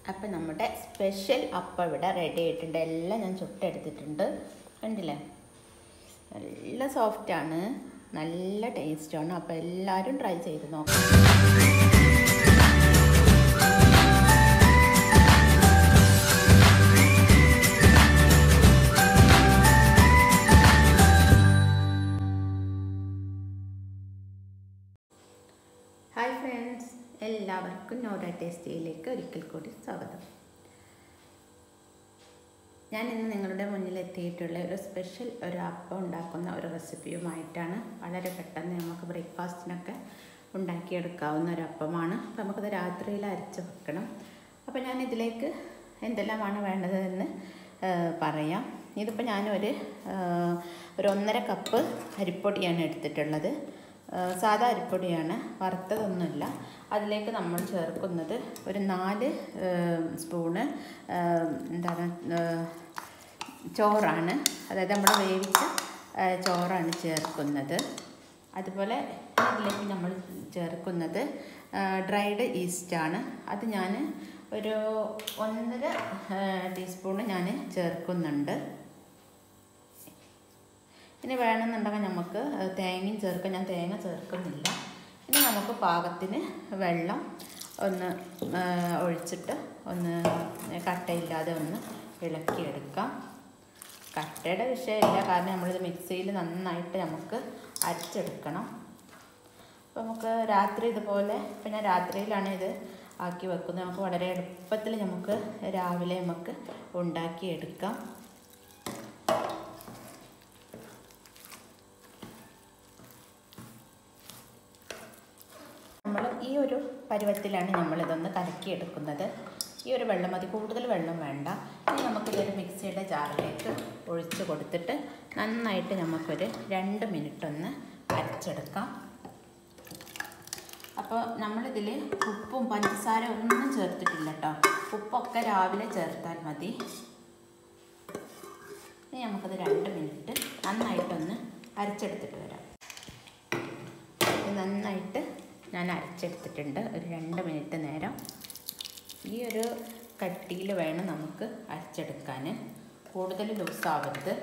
അപ്പം നമ്മുടെ സ്പെഷ്യൽ അപ്പം ഇവിടെ റെഡി ആയിട്ടുണ്ട് എല്ലാം ഞാൻ ചുട്ടെടുത്തിട്ടുണ്ട് കണ്ടില്ലേ നല്ല സോഫ്റ്റാണ് നല്ല ടേസ്റ്റാണ് അപ്പോൾ എല്ലാവരും ട്രൈ ചെയ്ത് നോക്കാം ഹായ് ഫ്രണ്ട്സ് എല്ലാവർക്കും നോഡ ടേസ്റ്റിയിലേക്ക് ഒരിക്കൽ കൂടി സ്വാഗതം ഞാൻ ഇന്ന് നിങ്ങളുടെ മുന്നിൽ എത്തിയിട്ടുള്ള ഒരു സ്പെഷ്യൽ ഒരു അപ്പം ഉണ്ടാക്കുന്ന ഒരു റെസിപ്പിയുമായിട്ടാണ് വളരെ പെട്ടെന്ന് നമുക്ക് ബ്രേക്ക്ഫാസ്റ്റിനൊക്കെ ഉണ്ടാക്കിയെടുക്കാവുന്ന ഒരു അപ്പമാണ് അപ്പോൾ നമുക്കത് രാത്രിയിൽ അരച്ച് വെക്കണം അപ്പോൾ ഞാൻ ഇതിലേക്ക് എന്തെല്ലാമാണ് വേണ്ടതെന്ന് പറയാം ഇതിപ്പോൾ ഞാനൊരു ഒരു ഒന്നര കപ്പ് അരിപ്പൊടിയാണ് എടുത്തിട്ടുള്ളത് സാധാ അരിപ്പൊടിയാണ് വറുത്തതൊന്നുമില്ല അതിലേക്ക് നമ്മൾ ചേർക്കുന്നത് ഒരു നാല് സ്പൂണ് എന്താണ് ചോറാണ് അതായത് നമ്മൾ വേവിച്ച ചോറാണ് ചേർക്കുന്നത് അതുപോലെ അതിലേക്ക് നമ്മൾ ചേർക്കുന്നത് ഡ്രൈഡ് ഈസ്റ്റാണ് അത് ഞാൻ ഒരു ഒന്നര ടീസ്പൂണ് ഞാൻ ചേർക്കുന്നുണ്ട് ഇനി വേണമെന്നുണ്ടെങ്കിൽ നമുക്ക് തേങ്ങയും ചേർക്കാം ഞാൻ തേങ്ങ ചേർക്കുന്നില്ല ഇനി നമുക്ക് പാകത്തിന് വെള്ളം ഒന്ന് ഒഴിച്ചിട്ട് ഒന്ന് കട്ടയില്ലാതെ ഒന്ന് ഇളക്കിയെടുക്കാം കട്ടയുടെ വിഷയമില്ല കാരണം നമ്മളിത് മിക്സിയിൽ നന്നായിട്ട് നമുക്ക് അരച്ചെടുക്കണം അപ്പോൾ നമുക്ക് രാത്രി ഇതുപോലെ ഇപ്പം ഞാൻ രാത്രിയിലാണ് ഇത് ആക്കി വെക്കുന്നത് നമുക്ക് വളരെ എളുപ്പത്തിൽ നമുക്ക് രാവിലെ നമുക്ക് ഉണ്ടാക്കിയെടുക്കാം നമ്മൾ ഈ ഒരു പരുവത്തിലാണ് നമ്മളിതൊന്ന് കലക്കിയെടുക്കുന്നത് ഈ ഒരു വെള്ളം മതി കൂടുതൽ വെള്ളം വേണ്ട ഇനി നമുക്കിതൊരു മിക്സിയുടെ ജാറിലേക്ക് ഒഴിച്ച് കൊടുത്തിട്ട് നന്നായിട്ട് നമുക്കൊരു രണ്ട് മിനിറ്റ് ഒന്ന് അരച്ചെടുക്കാം അപ്പോൾ നമ്മളിതിൽ ഉപ്പും പഞ്ചസാര ഒന്നും ചേർത്തിട്ടില്ല കേട്ടോ ഉപ്പൊക്കെ രാവിലെ ചേർത്താൽ മതി ഇനി നമുക്കത് രണ്ട് മിനിറ്റ് നന്നായിട്ടൊന്ന് അരച്ചെടുത്തിട്ട് വരാം നന്നായിട്ട് ഞാൻ അരച്ചെടുത്തിട്ടുണ്ട് ഒരു രണ്ട് മിനിറ്റ് നേരം ഈ ഒരു കട്ടിയിൽ വേണം നമുക്ക് അരച്ചെടുക്കാൻ കൂടുതൽ ലൂസാവരുത്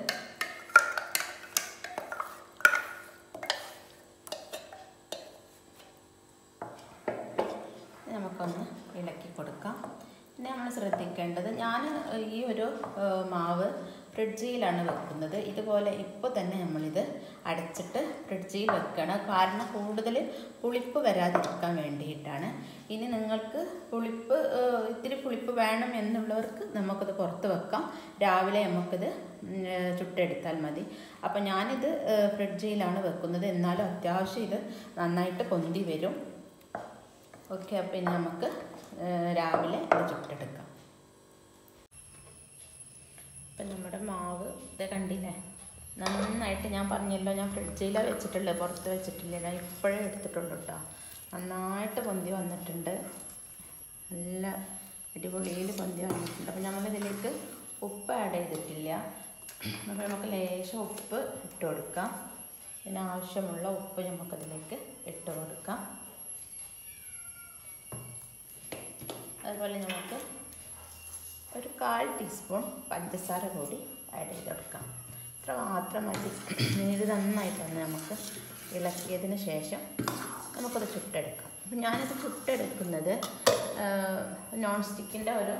നമുക്കൊന്ന് ഇളക്കി കൊടുക്കാം പിന്നെ നമ്മൾ ശ്രദ്ധിക്കേണ്ടത് ഞാൻ ഈ ഒരു മാവ് ഫ്രിഡ്ജിലാണ് വെക്കുന്നത് ഇതുപോലെ ഇപ്പോൾ തന്നെ നമ്മളിത് അടച്ചിട്ട് ഫ്രിഡ്ജിൽ വെക്കണം കാരണം കൂടുതൽ പുളിപ്പ് വരാതിരിക്കാൻ വേണ്ടിയിട്ടാണ് ഇനി നിങ്ങൾക്ക് പുളിപ്പ് ഇത്തിരി പുളിപ്പ് വേണം എന്നുള്ളവർക്ക് നമുക്കിത് പുറത്ത് വെക്കാം രാവിലെ നമുക്കിത് ചുട്ടെടുത്താൽ മതി അപ്പോൾ ഞാനിത് ഫ്രിഡ്ജിലാണ് വെക്കുന്നത് എന്നാലും അത്യാവശ്യം ഇത് നന്നായിട്ട് പൊന്തി വരും ഓക്കെ അപ്പോൾ ഇനി നമുക്ക് രാവിലെ ഇത് ചുട്ടെടുക്കാം ഇപ്പം നമ്മുടെ മാവ് ഇത് കണ്ടില്ലേ നന്നായിട്ട് ഞാൻ പറഞ്ഞല്ലോ ഞാൻ ഫ്രിഡ്ജിലാണ് വെച്ചിട്ടുള്ളത് പുറത്ത് വെച്ചിട്ടില്ല ഞാൻ ഇപ്പോഴേ എടുത്തിട്ടുള്ളൂ കേട്ടോ നന്നായിട്ട് പൊന്തി വന്നിട്ടുണ്ട് നല്ല അടിപൊളിയിൽ പൊന്തി വന്നിട്ടുണ്ട് അപ്പം നമ്മളിതിലേക്ക് ഉപ്പ് ആഡ് ചെയ്തിട്ടില്ല അപ്പോൾ നമുക്ക് ലേശം ഉപ്പ് ഇട്ട് കൊടുക്കാം പിന്നെ ആവശ്യമുള്ള ഉപ്പ് നമുക്കതിലേക്ക് ഇട്ട് കൊടുക്കാം അതുപോലെ നമുക്ക് ഒരു കാൽ ടീസ്പൂൺ പഞ്ചസാര കൂടി ആഡ് ചെയ്തെടുക്കാം ഇത്ര മാത്രം മതി ഇനി ഇത് നന്നായിട്ടൊന്ന് നമുക്ക് ഇളക്കിയതിന് ശേഷം നമുക്കത് ചുട്ടെടുക്കാം അപ്പം ഞാനിത് ചുട്ടെടുക്കുന്നത് നോൺ സ്റ്റിക്കിൻ്റെ ഒരു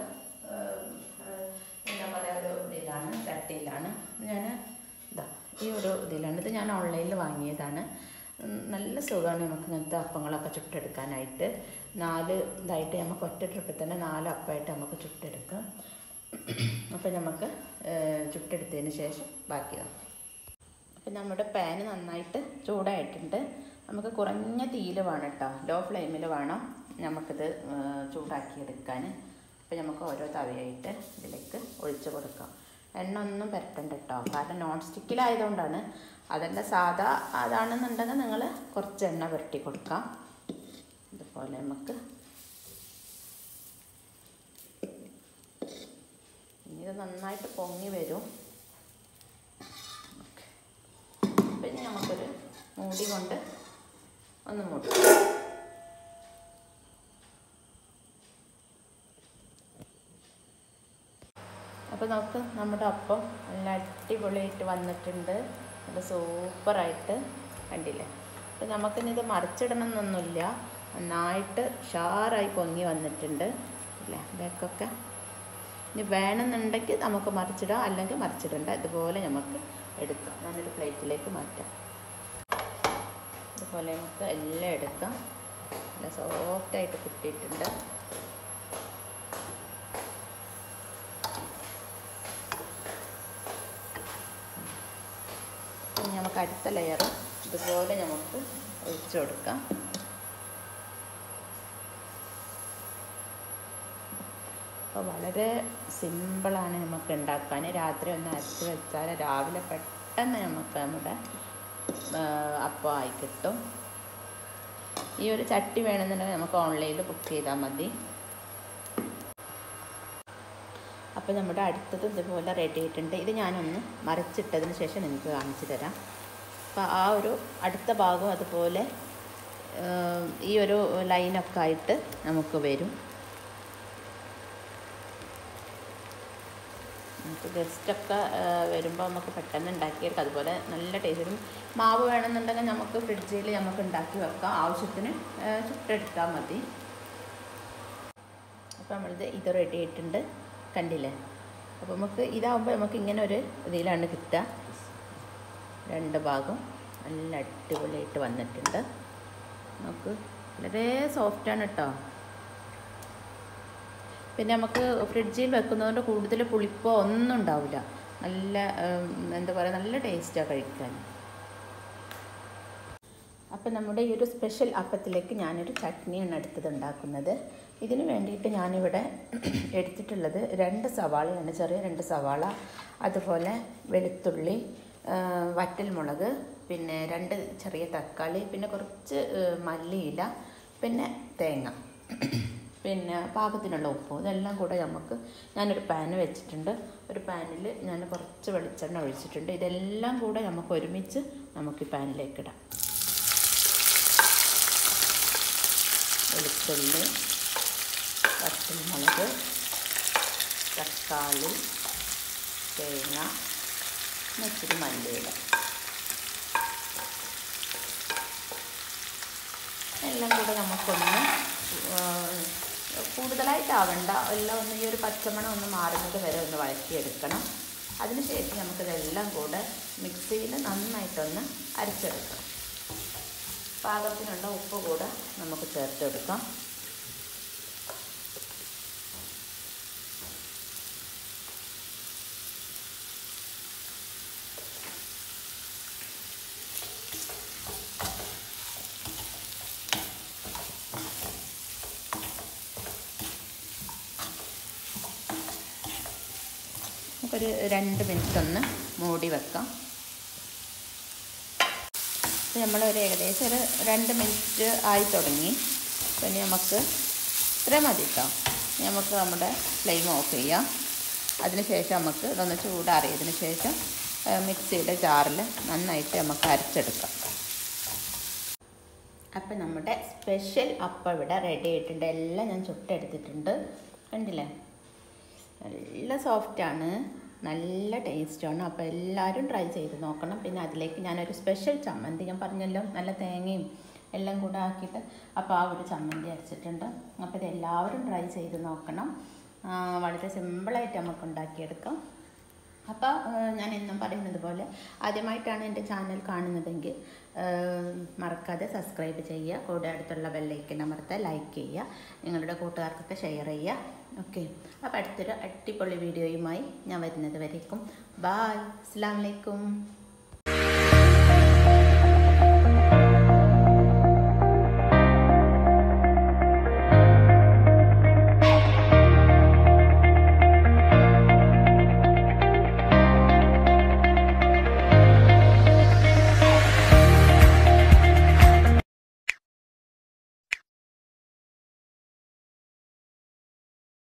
എന്താ പറയുക ഒരു ഇതിലാണ് ചട്ടിയിലാണ് ഞാൻ ഇതാ ഈ ഒരു ഇതിലാണ് ഇത് ഞാൻ ഓൺലൈനിൽ വാങ്ങിയതാണ് നല്ല സുഖമാണ് നമുക്ക് ഇങ്ങനത്തെ അപ്പങ്ങളൊക്കെ ചുട്ടെടുക്കാനായിട്ട് നാല് ഇതായിട്ട് നമുക്ക് ഒറ്റ ട്രിപ്പിൽ തന്നെ നാല് അപ്പമായിട്ട് നമുക്ക് ചുട്ടെടുക്കാം അപ്പം നമുക്ക് ചുട്ടെടുത്തതിന് ശേഷം ബാക്കി നോക്കാം അപ്പം നമ്മുടെ പാന് നന്നായിട്ട് ചൂടായിട്ടുണ്ട് നമുക്ക് കുറഞ്ഞ തീയിൽ വേണം കേട്ടോ ലോ ഫ്ലെയിമിൽ വേണം നമുക്കിത് ചൂടാക്കിയെടുക്കാൻ അപ്പം നമുക്ക് ഓരോ തവയായിട്ട് ഇതിലേക്ക് ഒഴിച്ച് കൊടുക്കാം എണ്ണ ഒന്നും പരട്ടണ്ട കേട്ടോ കാരണം നോൺ സ്റ്റിക്കിലായതുകൊണ്ടാണ് അതല്ല സാധാ അതാണെന്നുണ്ടെങ്കിൽ നിങ്ങൾ കുറച്ച് എണ്ണ പുരട്ടി കൊടുക്കാം ഇതുപോലെ നമുക്ക് ഇനി ഇത് നന്നായിട്ട് പൊങ്ങി വരും പിന്നെ നമുക്കൊരു മൂടി കൊണ്ട് ഒന്ന് മൂടി അപ്പോൾ നമുക്ക് നമ്മുടെ അപ്പം നല്ല അടിപൊളിയായിട്ട് വന്നിട്ടുണ്ട് നല്ല സൂപ്പറായിട്ട് കണ്ടില്ലേ അപ്പോൾ നമുക്കിനി ഇത് മറിച്ചിടണം എന്നൊന്നുമില്ല നന്നായിട്ട് ഷാറായി പൊങ്ങി വന്നിട്ടുണ്ട് ഇല്ലേ ബാക്കൊക്കെ ഇനി വേണമെന്നുണ്ടെങ്കിൽ നമുക്ക് മറിച്ചിടാം അല്ലെങ്കിൽ മറിച്ചിടണ്ട ഇതുപോലെ നമുക്ക് എടുക്കാം ഞാനൊരു പ്ലേറ്റിലേക്ക് മാറ്റാം ഇതുപോലെ നമുക്ക് എല്ലാം എടുക്കാം നല്ല സോഫ്റ്റായിട്ട് കിട്ടിയിട്ടുണ്ട് ഇനി നമുക്ക് അടുത്ത ലെയർ ഇതുപോലെ നമുക്ക് ഒഴിച്ചു കൊടുക്കാം അപ്പോൾ വളരെ സിമ്പിളാണ് നമുക്ക് ഉണ്ടാക്കാൻ രാത്രി ഒന്ന് അരച്ച് വെച്ചാൽ രാവിലെ പെട്ടെന്ന് നമുക്ക് നമ്മുടെ അപ്പം ആയി കിട്ടും ഈ ഒരു ചട്ടി വേണമെന്നുണ്ടെങ്കിൽ നമുക്ക് ഓൺലൈനിൽ ബുക്ക് ചെയ്താൽ മതി അപ്പോൾ നമ്മുടെ അടുത്തത് ഇതുപോലെ റെഡി ആയിട്ടുണ്ട് ഇത് ഞാനൊന്ന് മറിച്ചിട്ടതിന് ശേഷം നിങ്ങൾക്ക് കാണിച്ചു തരാം അപ്പോൾ ആ ഒരു അടുത്ത ഭാഗം അതുപോലെ ഈ ഒരു ലൈനൊക്കെ ആയിട്ട് നമുക്ക് വരും നമുക്ക് ഗസ്റ്റൊക്കെ വരുമ്പോൾ നമുക്ക് പെട്ടെന്ന് ഉണ്ടാക്കിയെടുക്കാം അതുപോലെ നല്ല ടേസ്റ്റ് വരും മാവ് വേണമെന്നുണ്ടെങ്കിൽ നമുക്ക് ഫ്രിഡ്ജിൽ നമുക്ക് ഉണ്ടാക്കി വെക്കാം ആവശ്യത്തിന് ചുട്ടെടുത്താൽ മതി അപ്പോൾ നമ്മളിത് ഇത് റെഡി ആയിട്ടുണ്ട് കണ്ടില്ലേ അപ്പോൾ നമുക്ക് ഇതാവുമ്പോൾ നമുക്ക് ഇങ്ങനെ ഒരു ഇതിലാണ് കിട്ടുക രണ്ട് ഭാഗം നല്ല അടിപൊളിയായിട്ട് വന്നിട്ടുണ്ട് നമുക്ക് വളരെ സോഫ്റ്റാണ് കേട്ടോ പിന്നെ നമുക്ക് ഫ്രിഡ്ജിൽ വെക്കുന്നതുകൊണ്ട് കൂടുതൽ പുളിപ്പോ ഒന്നും ഉണ്ടാവില്ല നല്ല എന്താ പറയുക നല്ല ടേസ്റ്റാണ് കഴിക്കാൻ അപ്പം നമ്മുടെ ഈ ഒരു സ്പെഷ്യൽ അപ്പത്തിലേക്ക് ഞാനൊരു ചട്നിയാണ് എടുത്തത് ഉണ്ടാക്കുന്നത് ഇതിന് വേണ്ടിയിട്ട് ഞാനിവിടെ എടുത്തിട്ടുള്ളത് രണ്ട് സവാളയാണ് ചെറിയ രണ്ട് സവാള അതുപോലെ വെളുത്തുള്ളി വറ്റൽമുളക് പിന്നെ രണ്ട് ചെറിയ തക്കാളി പിന്നെ കുറച്ച് മല്ലിയില പിന്നെ തേങ്ങ പിന്നെ പാകത്തിനുള്ള ഉപ്പ് ഇതെല്ലാം കൂടെ നമുക്ക് ഞാനൊരു പാന് വെച്ചിട്ടുണ്ട് ഒരു പാനിൽ ഞാൻ കുറച്ച് വെളിച്ചെണ്ണ ഒഴിച്ചിട്ടുണ്ട് ഇതെല്ലാം കൂടെ നമുക്ക് ഒരുമിച്ച് നമുക്ക് ഈ പാനിലേക്ക് ഇടാം വെളുത്തുള്ളി വറ്റൽമുളക് തക്കാളി തേങ്ങ ഇച്ചിരി മല്ലിയില എല്ലാം കൂടെ നമുക്കൊന്ന് കൂടുതലായിട്ടാവണ്ട എല്ലാം ഒന്ന് ഈ ഒരു പച്ചമണം ഒന്ന് മാറുന്നത് വരെ ഒന്ന് വഴറ്റിയെടുക്കണം അതിനുശേഷം നമുക്കിതെല്ലാം കൂടെ മിക്സിയിൽ നന്നായിട്ടൊന്ന് അരച്ചെടുക്കണം പാകത്തിനുള്ള ഉപ്പ് കൂടെ നമുക്ക് ചേർത്തെടുക്കാം നമുക്കൊരു രണ്ട് മിനിറ്റ് ഒന്ന് മൂടി വെക്കാം അപ്പോൾ നമ്മളൊരു ഏകദേശം ഒരു രണ്ട് മിനിറ്റ് ആയി തുടങ്ങി പിന്നെ നമുക്ക് ഇത്ര മതി കേട്ടോ നമുക്ക് നമ്മുടെ ഫ്ലെയിം ഓഫ് ചെയ്യാം അതിനുശേഷം നമുക്ക് ഇതൊന്ന് ചൂടാറിയതിന് ശേഷം മിക്സിയുടെ ജാറിൽ നന്നായിട്ട് നമുക്ക് അരച്ചെടുക്കാം അപ്പം നമ്മുടെ സ്പെഷ്യൽ അപ്പം ഇവിടെ റെഡി ആയിട്ടുണ്ട് എല്ലാം ഞാൻ ചുട്ടെടുത്തിട്ടുണ്ട് കണ്ടില്ലേ നല്ല സോഫ്റ്റാണ് നല്ല ടേസ്റ്റാണ് അപ്പോൾ എല്ലാവരും ട്രൈ ചെയ്ത് നോക്കണം പിന്നെ അതിലേക്ക് ഞാനൊരു സ്പെഷ്യൽ ചമ്മന്തി ഞാൻ പറഞ്ഞല്ലോ നല്ല തേങ്ങയും എല്ലാം കൂടെ ആക്കിയിട്ട് അപ്പോൾ ആ ഒരു ചമ്മന്തി അരച്ചിട്ടുണ്ട് അപ്പോൾ ഇത് എല്ലാവരും ട്രൈ ചെയ്ത് നോക്കണം വളരെ സിമ്പിളായിട്ട് നമുക്ക് ഉണ്ടാക്കിയെടുക്കാം അപ്പോൾ ഞാൻ എന്നും പറയുന്നത് പോലെ ആദ്യമായിട്ടാണ് എൻ്റെ ചാനൽ കാണുന്നതെങ്കിൽ മറക്കാതെ സബ്സ്ക്രൈബ് ചെയ്യുക കൂടെ അടുത്തുള്ള ബെല്ലൈക്കൻ അമർത്തുക ലൈക്ക് ചെയ്യുക നിങ്ങളുടെ കൂട്ടുകാർക്കൊക്കെ ഷെയർ ചെയ്യുക ഓക്കെ അപ്പോൾ അടുത്തൊരു അടിപൊളി വീഡിയോയുമായി ഞാൻ വരുന്നത് വരേക്കും ബായ് അസ്സാം വലൈക്കും